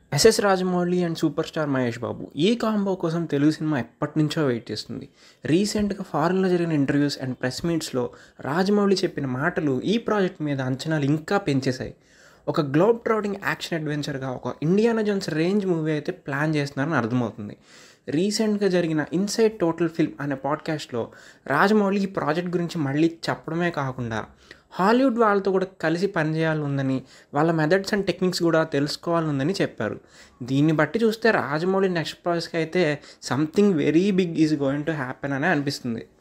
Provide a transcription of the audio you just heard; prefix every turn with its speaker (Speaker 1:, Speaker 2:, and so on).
Speaker 1: SS Rajamouli and super star Mahesh Babu ఈ combo కోసం Telugu cinema ఎప్పటి నుంచో వెయిట్ చేస్తుంది రీసెంట్గా ఫారెన్లో జరిగిన ఇంటర్వ్యూస్ అండ్ ప్రెస్ మీట్స్లో రాజమౌళి చెప్పిన మాటలు ఈ ప్రాజెక్ట్ మీద అంచనాలు ఇంకా పెంచేశాయి ఒక గ్లోబ్ ట్రాటింగ్ యాక్షన్ అడ్వెంచర్గా ఒక ఇండియానా జోన్స్ రేంజ్ మూవీ అయితే ప్లాన్ చేస్తున్నారని అర్థమవుతుంది రీసెంట్గా జరిగిన ఇన్సైడ్ టోటల్ ఫిల్మ్ అనే పాడ్కాస్ట్లో రాజమౌళి ఈ ప్రాజెక్ట్ గురించి మళ్ళీ చెప్పడమే కాకుండా హాలీవుడ్ వాళ్ళతో కూడా కలిసి పనిచేయాలని ఉందని వాళ్ళ మెథడ్స్ అండ్ టెక్నిక్స్ కూడా తెలుసుకోవాలని ఉందని చెప్పారు దీన్ని బట్టి చూస్తే రాజమౌళి నెక్స్ట్ ప్రాజెక్ట్కి అయితే something very big is going to happen అనే అనిపిస్తుంది